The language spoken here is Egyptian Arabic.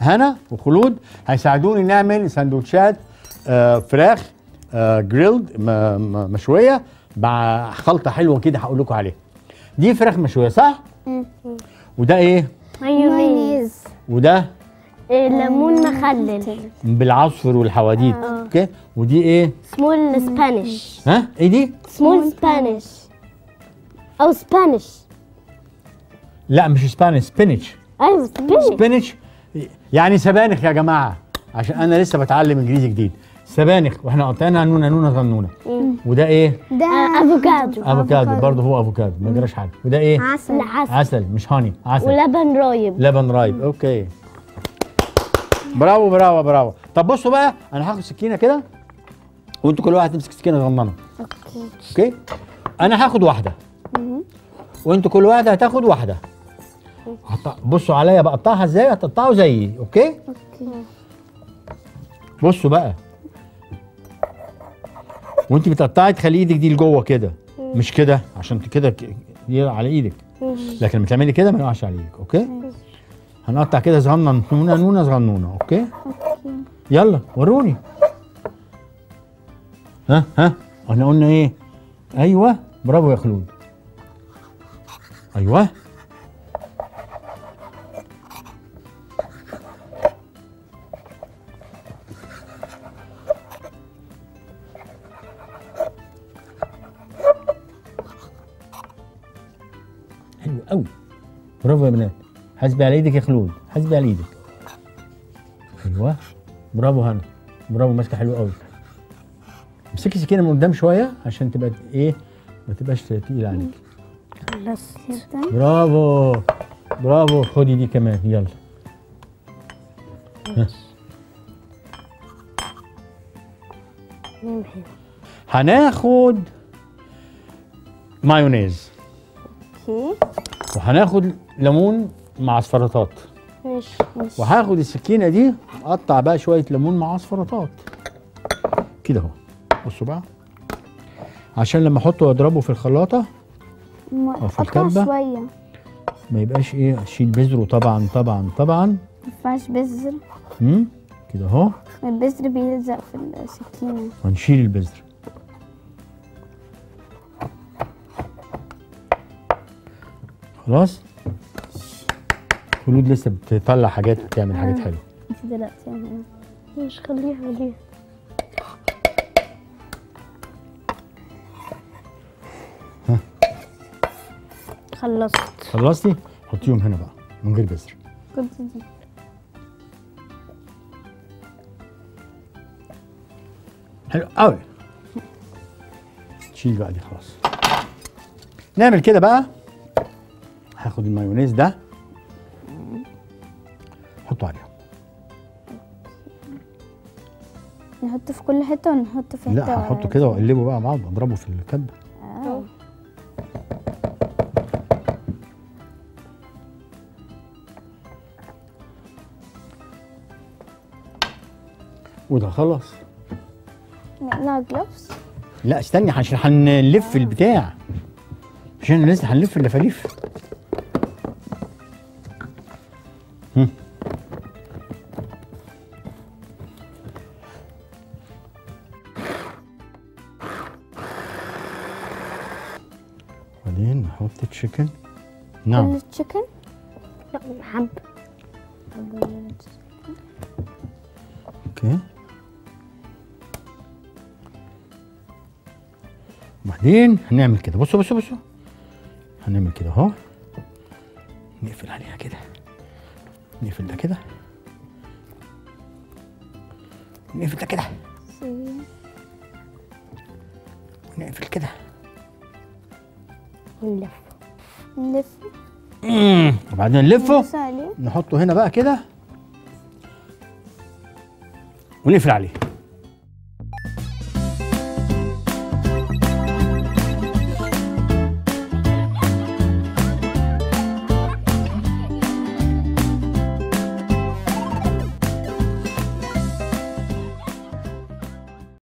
هنا وخلود هيساعدوني نعمل سندوتشات آه فراخ آه جريلد م- م- مشويه مع خلطه حلوه كده هقول لكم عليها دي فراخ مشويه صح وده ايه مايونيز وده ليمون مخلل بالعصفر والحواديت اوكي ودي ايه سمول سبانيش ها ايه دي سمول سبانيش او سبانيش لا مش سبانيش سبينش ايوه سبانيش سبينش يعني سبانخ يا جماعه عشان انا لسه بتعلم انجليزي جديد سبانخ واحنا قطعنا نونه نونه غنونه وده ايه ده افوكادو افوكادو برضه هو افوكادو ما جراش حاجه وده ايه عسل عسل عسل مش هاني عسل ولبن رايب لبن رايب اوكي برافو برافو برافو طب بصوا بقى انا هاخد سكينه كده وانتوا كل واحد تمسك سكينه صغننه اوكي اوكي انا هاخد واحده وانتوا كل واحد هتاخد واحده هقطع- بصوا عليا بقطعها ازاي هتقطعوا زيي اوكي اوكي بصوا بقى وانت بتقطعي تخلي ايدك دي لجوه كده مش كده عشان كده ك- دي على ايدك لكن لما تعملي كده ما يقعش على ايدك اوكي هنقطع كده صغنن نونه نونه صغنونه اوكي يلا وروني ها ها احنا قلنا ايه ايوه برافو يا خلود ايوه حلو قوي برافو يا بنات حاسبي على ايدك يا خلود حاسبي على ايدك ايوه برافو هنا برافو ماسكه حلو قوي امسكي سكينه من قدام شويه عشان تبقى ايه ما تبقاش تقيله عليك خلصت برافو برافو خدي دي كمان يلا ها. هناخد مايونيز اوكي وهناخد ليمون مع اصفرطات ماشي ماشي وهاخد السكينه دي اقطع بقى شويه ليمون مع اصفرطات كده اهو بصوا بقى عشان لما احطه واضربه في الخلاطه أو في قطع الكبة. شوية ما يبقاش ايه اشيل بذره طبعا طبعا طبعا مينفعش بذر امم كده اهو البذر بيلزق في السكينة هنشيل البذر خلاص خلود لسه بتطلع حاجات بتعمل حاجات حلوه انت دلوقتي يعني مش خليها خليها خلصت خلصتي حطيهم هنا بقى من غير بذر كنت دي حلو قوي شيل بقى دي خلاص نعمل كده بقى هاخد المايونيز ده حطه عليها نحطه في كل حتة ولا نحطه في حتة لا هحطه كده واقلبه بقى مع بعض اضربه في الكبه آه. وده خلص نقلع جلوفز لا استني عشان هنلف البتاع عشان لسه هنلف اللفاليف هم. بعدين نحط التشيكن نعم كل التشيكن لا حب اوكي وبعدين هنعمل كده بصوا بصوا بصوا هنعمل كده اهو نقفل عليها كده نقفل ده كده نقفل ده كده ونقفل كده ونلف نلف وبعدين نلفه ندوس عليه نحطه هنا بقى كده ونقفل عليه